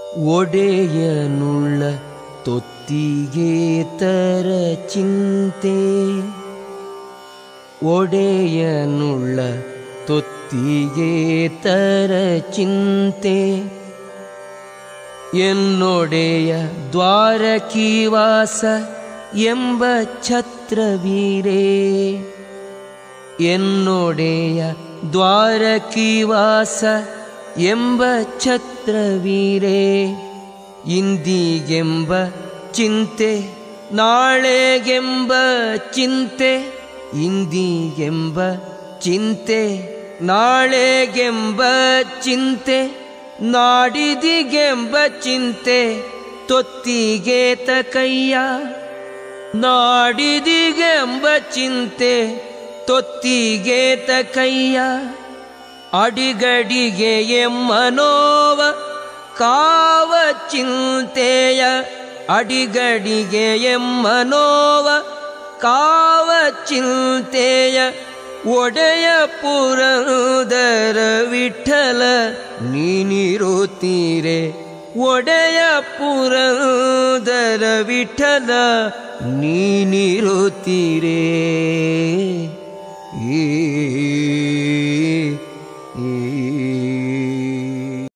ಒಡೆಯನುಳ್ಳ ತೊತ್ತಿಗೆ ತರ ಚಿಂತೆ ಒಡೆಯನುಳ್ಳ ತೊತ್ತಿಗೆ ತರ ಚಿಂತೆ ಎನ್ನೊಡೆಯ ದ್ವಾರಕೀವಾಸ ಎಂಬ ಛತ್ರವೀರೇ ಎನ್ನೊಡೆಯ ದ್ವಾರಕೀವಾಸ ಎಂಬ ಛತ್ರವೀರೇ ಇಂದಿಗೆಂಬ ಚಿಂತೆ ನಾಳೆಗೆಂಬ ಚಿಂತೆ ಇಂದಿಗೆಂಬ ಚಿಂತೆ ನಾಳೆಗೆಂಬ ಚಿಂತೆ ನಾಡಿದಿಗೆಂಬ ಚಿಂತೆ ತೊತ್ತಿಗೆ ತಕಯ್ಯ ನಾಡಿದಿಗೆಂಬ ಚಿಂತೆ ತೊತ್ತಿಗೆ ತಕಯ್ಯ ಅಡಿಗಡಿಗೆ ಎಮ್ಮನೋವ ಕಾವ ಚಿಂತೆಯ ಅಡಿಗಡಿಗೆ ಎಮ್ಮನೋವ ಕಾವ ಚಿಂತೆಯ ಒಡೆಯ ಪುರಂದರ ವಿಠಲ ನೀನಿರುತ್ತೀರೆ ಒಡೆಯ ಪುರಂದರ ವಿಠಲ ನೀನಿರುತ್ತೀರೇ